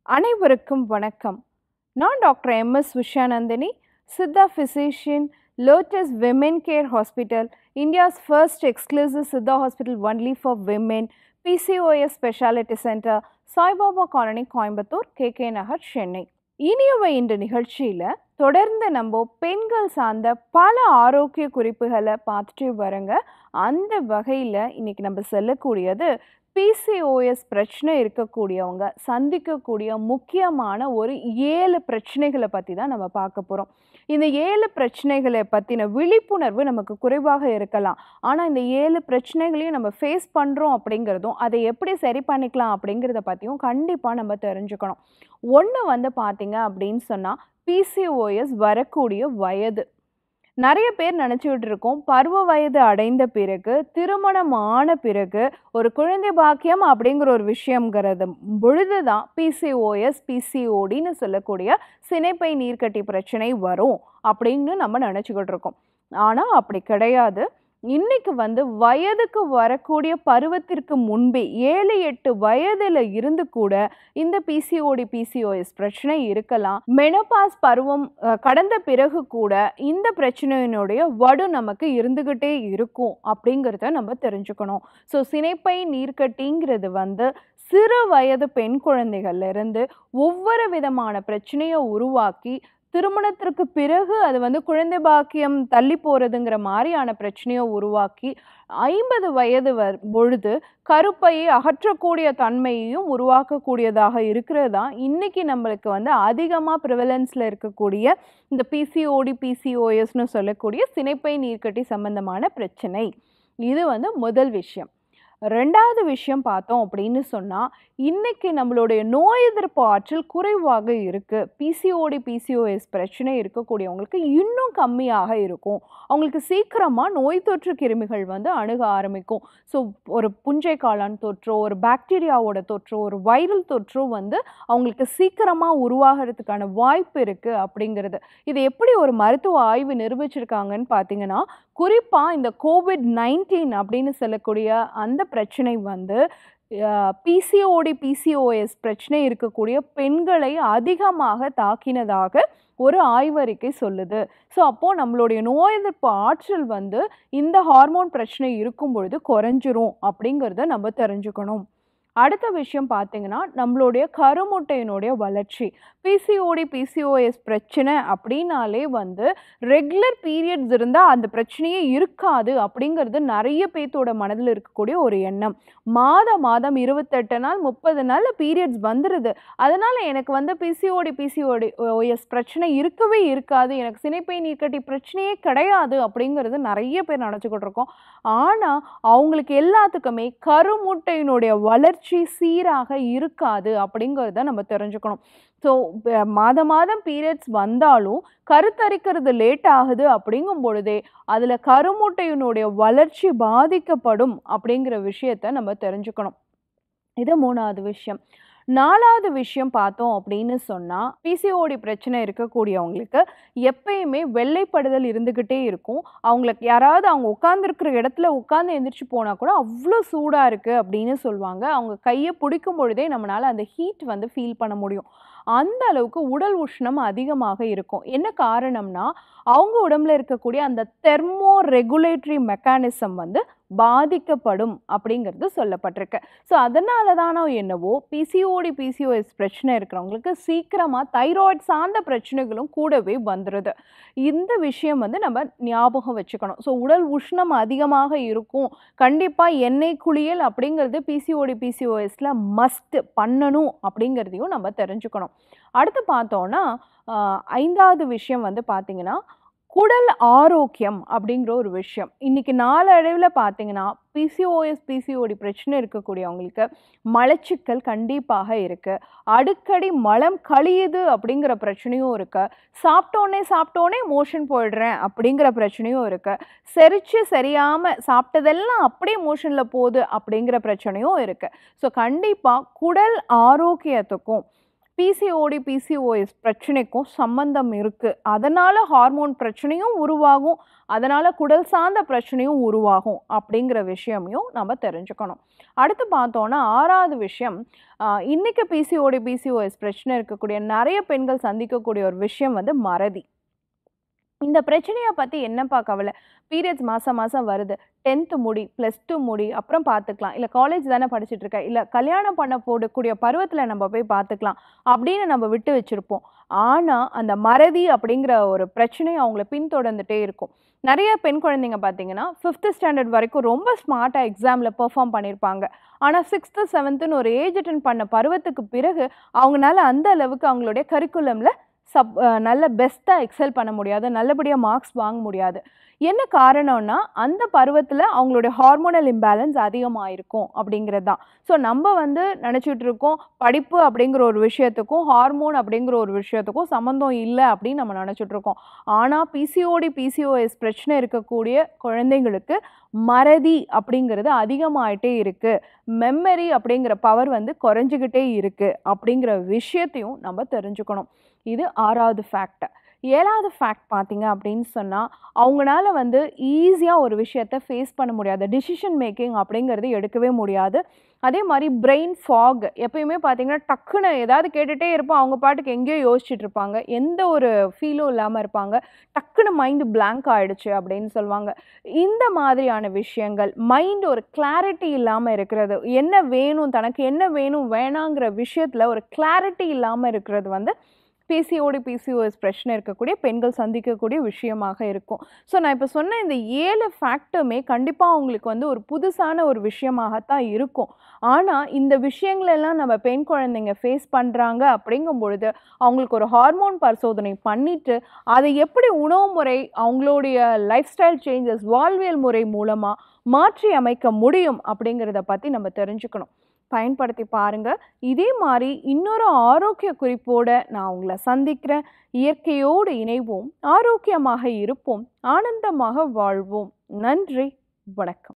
அனைவருக்கும் வணக்கம் நான் doctor MS Vishayanandini Siddha physician Lotus women care hospital India's first exclusive Siddha hospital only for women PCOS speciality centre Saibaba colony Coimbatore K K Nagar Chennai இனியவை இந்த நிகழ்ச்சியில் தொடர்ந்து நம்ம பெண்கள் சார்ந்த பல ஆரோக்கிய குறிப்புகளை பார்த்துட்டு வரங்க அந்த வகையில் இன்னைக்கு நம்ம சொல்லக்கூடியது பிசிஓஎஸ் பிரச்சனை இருக்கக்கூடியவங்க சந்திக்கக்கூடிய முக்கியமான ஒரு ஏழு பிரச்சனைகளை பற்றி தான் நம்ம பார்க்க போகிறோம் இந்த ஏழு பிரச்சனைகளை பற்றின விழிப்புணர்வு நமக்கு குறைவாக இருக்கலாம் ஆனால் இந்த ஏழு பிரச்சனைகளையும் நம்ம ஃபேஸ் பண்ணுறோம் அப்படிங்கிறதும் அதை எப்படி சரி பண்ணிக்கலாம் அப்படிங்கிறத பற்றியும் கண்டிப்பாக நம்ம தெரிஞ்சுக்கணும் ஒன்று வந்து பார்த்தீங்க அப்படின்னு சொன்னால் பிசிஓஎஸ் வரக்கூடிய வயது நிறைய பேர் நினச்சிக்கிட்டு இருக்கோம் பருவ வயது அடைந்த பிறகு திருமணம் ஆன பிறகு ஒரு குழந்தை பாக்கியம் அப்படிங்கிற ஒரு விஷயங்கிறது பொழுது தான் பிசிஓஎஸ் பிசிஓடின்னு சொல்லக்கூடிய சினைப்பை நீர்க்கட்டி பிரச்சனை வரும் அப்படின்னு நம்ம நினச்சிக்கிட்டு இருக்கோம் ஆனால் அப்படி கிடையாது இன்னைக்கு வந்து வயதுக்கு வரக்கூடிய பருவத்திற்கு முன்பே ஏழு எட்டு வயதில் இருந்து கூட இந்த பிசிஓடி பிசிஓஎஸ் பிரச்சனை இருக்கலாம் மெனோபாஸ் பருவம் அஹ், கடந்த பிறகு கூட இந்த பிரச்சனையினுடைய வடு நமக்கு இருந்துக்கிட்டே இருக்கும் அப்படிங்கிறத நம்ம தெரிஞ்சுக்கணும் ஸோ சினைப்பை நீர்க்கட்டிங்கிறது வந்து சிறு வயது பெண் குழந்தைகள்ல இருந்து ஒவ்வொரு விதமான பிரச்சனையை உருவாக்கி திருமணத்திற்கு பிறகு அது வந்து குழந்தை பாக்கியம் தள்ளி போகிறதுங்கிற மாதிரியான பிரச்சனையை உருவாக்கி ஐம்பது வயது வர் பொழுது கருப்பையை அகற்றக்கூடிய தன்மையையும் உருவாக்கக்கூடியதாக இருக்கிறது தான் இன்றைக்கி நம்மளுக்கு வந்து அதிகமாக ப்ரிவலன்ஸில் இருக்கக்கூடிய இந்த பிசிஓடி பிசிஓஎஸ்னு சொல்லக்கூடிய சினைப்பை நீர்க்கட்டி சம்பந்தமான பிரச்சனை இது வந்து முதல் விஷயம் ரெண்டாவது விஷயம் பார்த்தோம் அப்படின்னு சொன்னால் இன்னைக்கு நம்மளுடைய நோய் எதிர்ப்பு ஆற்றல் குறைவாக இருக்குது பிசிஓடி பிசிஓஎஸ் பிரச்சனை இருக்கக்கூடியவங்களுக்கு இன்னும் கம்மியாக இருக்கும் அவங்களுக்கு சீக்கிரமாக நோய் தொற்று கிருமிகள் வந்து அணுக ஆரம்பிக்கும் ஸோ ஒரு புஞ்சை காளான் தொற்றோ ஒரு பாக்டீரியாவோட தொற்றோ ஒரு வைரல் தொற்றோ வந்து அவங்களுக்கு சீக்கிரமாக உருவாகிறதுக்கான வாய்ப்பு இருக்குது அப்படிங்கிறது இது எப்படி ஒரு மருத்துவ ஆய்வு நிரூபிச்சிருக்காங்கன்னு பார்த்தீங்கன்னா குறிப்பாக இந்த கோவிட் நைன்டீன் அப்படின்னு சொல்லக்கூடிய அந்த பிரச்சனை வந்து பிசிஓடி பிசிஓஎஸ் பிரச்சனை இருக்கக்கூடிய பெண்களை அதிகமாக தாக்கினதாக ஒரு ஆய்வறிக்கை சொல்லுது ஸோ அப்போது நம்மளுடைய நோய் எதிர்ப்பு ஆற்றல் வந்து இந்த ஹார்மோன் பிரச்சனை இருக்கும் பொழுது குறைஞ்சிரும் அப்படிங்கிறத நம்ம தெரிஞ்சுக்கணும் அடுத்த விஷயம் பார்த்தீங்கன்னா நம்மளுடைய கருமுட்டையினுடைய வளர்ச்சி பிசிஓடி பிசிஓஎஸ் பிரச்சனை அப்படின்னாலே வந்து ரெகுலர் பீரியட்ஸ் இருந்தால் அந்த பிரச்சனையே இருக்காது அப்படிங்கிறது நிறைய பேர்த்தோட மனதில் இருக்கக்கூடிய ஒரு எண்ணம் மாத மாதம் இருபத்தெட்டு நாள் முப்பது நாளில் பீரியட்ஸ் வந்துடுது அதனால் எனக்கு வந்து பிசிஓடி பிசிஓடி ஓஎஸ் பிரச்சனை இருக்கவே இருக்காது எனக்கு சினைப்பை நீர்க்கட்டி பிரச்சனையே கிடையாது அப்படிங்கிறது நிறைய பேர் நினச்சிக்கிட்டு இருக்கோம் ஆனால் அவங்களுக்கு எல்லாத்துக்குமே கருமுட்டையினுடைய வளர்ச்சி சீராக இருக்காது அப்படிங்கிறத நம்ம தெரிஞ்சுக்கணும் ஸோ மாத மாதம் பீரியட்ஸ் வந்தாலும் கருத்தரிக்கிறது லேட் ஆகுது அப்படிங்கும் பொழுதே அதில் கருமுட்டையினுடைய வளர்ச்சி பாதிக்கப்படும் அப்படிங்கிற விஷயத்த நம்ம தெரிஞ்சுக்கணும் இது மூணாவது விஷயம் நாலாவது விஷயம் பார்த்தோம் அப்படின்னு சொன்னால் பிசிஓடி பிரச்சனை இருக்கக்கூடியவங்களுக்கு எப்பயுமே வெள்ளைப்படுதல் இருந்துக்கிட்டே இருக்கும் அவங்களுக்கு யாராவது அவங்க உட்காந்துருக்கிற இடத்துல உட்காந்து எந்திரிச்சு போனால் கூட அவ்வளோ சூடாக இருக்குது அப்படின்னு சொல்லுவாங்க அவங்க கையை பிடிக்கும் பொழுதே நம்மளால் அந்த ஹீட் வந்து ஃபீல் பண்ண முடியும் அந்த அளவுக்கு உடல் உஷ்ணம் அதிகமாக இருக்கும் என்ன காரணம்னா அவங்க உடம்புல இருக்கக்கூடிய அந்த தெர்மோ ரெகுலேட்டரி மெக்கானிசம் வந்து பாதிக்கப்படும் அப்படிங்கிறது சொல்லப்பட்டிருக்கு ஸோ அதனால தானோ என்னவோ பிசிஓடி பிசிஓஎஸ் பிரச்சனை இருக்கிறவங்களுக்கு சீக்கிரமாக தைராய்டு சார்ந்த பிரச்சனைகளும் கூடவே வந்துடுது இந்த விஷயம் வந்து நம்ம ஞாபகம் வச்சுக்கணும் ஸோ உடல் உஷ்ணம் அதிகமாக இருக்கும் கண்டிப்பாக எண்ணெய் குளியல் அப்படிங்கிறது பிசிஓடி பிசிஓஎஸில் மஸ்ட் பண்ணணும் அப்படிங்கிறதையும் நம்ம தெரிஞ்சுக்கணும் அடுத்து பார்த்தோன்னா ஆஹ், ஐந்தாவது விஷயம் வந்து பார்த்திங்கன்னா குடல் ஆரோக்கியம் அப்படிங்கிற ஒரு விஷயம் இன்னைக்கு நாளடைவில் பார்த்தீங்கன்னா பிசிஓஎஸ் பிசிஓடி பிரச்சனை இருக்கக்கூடியவங்களுக்கு மலச்சிக்கல் கண்டிப்பாக இருக்குது அடிக்கடி மலம் கழியுது அப்படிங்கிற பிரச்சனையும் இருக்குது சாப்பிட்டோன்னே சாப்பிட்டோன்னே மோஷன் போயிடுறேன் அப்படிங்கிற பிரச்சனையும் இருக்குது செரிச்சு சரியாமல் சாப்பிட்டதெல்லாம் அப்படியே மோஷனில் போகுது அப்படிங்கிற பிரச்சனையும் இருக்குது ஸோ கண்டிப்பாக குடல் ஆரோக்கியத்துக்கும் பிசிஓடி பிசிஓஎஸ் பிரச்சனைக்கும் சம்பந்தம் இருக்குது அதனால் ஹார்மோன் பிரச்சனையும் உருவாகும் அதனால் குடல் சார்ந்த பிரச்சனையும் உருவாகும் அப்படிங்கிற விஷயமையும் நம்ம தெரிஞ்சுக்கணும் அடுத்து பார்த்தோன்னா ஆறாவது விஷயம் ஆஹ், இன்னைக்கு பிசிஓடி பிசிஓஎஸ் பிரச்சனை இருக்கக்கூடிய நிறைய பெண்கள் சந்திக்கக்கூடிய ஒரு விஷயம் வந்து மறதி இந்த பிரச்சனையை பற்றி என்னப்பா கவலை பீரியட்ஸ் மாதம் மாதம் வருது டென்த்து முடி ப்ளஸ் டூ முடி அப்புறம் பார்த்துக்கலாம் இல்லை காலேஜ் தானே படிச்சுட்டு இருக்க இல்லை கல்யாணம் பண்ண போடக்கூடிய பருவத்தில் நம்ம போய் பார்த்துக்கலாம் அப்படின்னு நம்ம விட்டு வச்சுருப்போம் ஆனால் அந்த மறதி அப்படிங்கிற ஒரு பிரச்சனை அவங்கள பின்தொடர்ந்துட்டே இருக்கும் நிறைய பெண் குழந்தைங்க பார்த்தீங்கன்னா ஃபிஃப்த்து ஸ்டாண்டர்ட் வரைக்கும் ரொம்ப ஸ்மார்ட்டாக எக்ஸாமில் பெர்ஃபார்ம் பண்ணியிருப்பாங்க ஆனால் சிக்ஸ்த்து செவன்த்துன்னு ஒரு ஏஜ் அட்டன் பண்ண பருவத்துக்கு பிறகு அவங்களால அந்த அளவுக்கு அவங்களுடைய கரிக்குலமில் சப் அஹ் நல்ல பெஸ்ட்டாக எக்ஸல் பண்ண முடியாது நல்லபடியாக மார்க்ஸ் வாங்க முடியாது என்ன காரணம்னா அந்த பருவத்தில் அவங்களுடைய ஹார்மோனல் இம்பேலன்ஸ் அதிகமாக இருக்கும் அப்படிங்கிறது தான் ஸோ நம்ம வந்து நினச்சிட்டு இருக்கோம் படிப்பு அப்படிங்கிற ஒரு விஷயத்துக்கும் ஹார்மோன் அப்படிங்கிற ஒரு விஷயத்துக்கும் சம்மந்தம் இல்லை அப்படின்னு நம்ம நினச்சிட்டு இருக்கோம் ஆனால் பிசிஓடி பிசிஓஎஸ் பிரச்சனை இருக்கக்கூடிய குழந்தைங்களுக்கு மறதி அப்படிங்கிறது அதிகமாயிட்டே இருக்குது மெமரி அப்படிங்கிற பவர் வந்து குறைஞ்சிக்கிட்டே இருக்குது அப்படிங்கிற விஷயத்தையும் நம்ம தெரிஞ்சுக்கணும் இது ஆறாவது ஃபேக்ட் ஏழாவது ஃபேக்ட் பார்த்தீங்க அப்படின்னு சொன்னால் அவங்களால வந்து ஈஸியாக ஒரு விஷயத்தை ஃபேஸ் பண்ண முடியாது டிசிஷன் மேக்கிங் அப்படிங்கிறது எடுக்கவே முடியாது அதே மாதிரி பிரெயின் ஃபாக் எப்பயுமே பார்த்தீங்கன்னா டக்குன்னு ஏதாவது கேட்டுகிட்டே இருப்போம் அவங்க பாட்டுக்கு எங்கேயோ யோசிச்சுட்டு இருப்பாங்க எந்த ஒரு ஃபீலும் இல்லாமல் இருப்பாங்க டக்குன்னு மைண்டு blank ஆயிடுச்சு அப்படின்னு சொல்லுவாங்க இந்த மாதிரியான விஷயங்கள் மைண்ட் ஒரு கிளாரிட்டி இல்லாமல் இருக்கிறது என்ன வேணும் தனக்கு என்ன வேணும் வேணாங்கிற விஷயத்தில் ஒரு கிளாரிட்டி இல்லாமல் இருக்கிறது வந்து பிசிஓடி பிசிஓஎஸ் பிரச்சனை இருக்கக்கூடிய பெண்கள் சந்திக்கக்கூடிய விஷயமாக இருக்கும் ஸோ நான் இப்போ சொன்ன இந்த ஏழு ஃபேக்ட்டுமே கண்டிப்பாக அவங்களுக்கு வந்து ஒரு புதுசான ஒரு விஷயமாகத்தான் இருக்கும் ஆனால் இந்த விஷயங்களெல்லாம் நம்ம பெண் குழந்தைங்க ஃபேஸ் பண்ணுறாங்க அப்படிங்கும் பொழுது அவங்களுக்கு ஒரு ஹார்மோன் பரிசோதனை பண்ணிட்டு அதை எப்படி உணவு முறை அவங்களுடைய லைஃப் ஸ்டைல் சேஞ்சஸ் வாழ்வியல் முறை மூலமாக மாற்றி அமைக்க முடியும் அப்படிங்கிறத பற்றி நம்ம தெரிஞ்சுக்கணும் பயன்படுத்தி பாருங்க இதே மாதிரி இன்னொரு ஆரோக்கிய குறிப்போட நான் உங்களை சந்திக்கிறேன் இயற்கையோடு இணைவோம் ஆரோக்கியமாக இருப்போம் ஆனந்தமாக வாழ்வோம் நன்றி வணக்கம்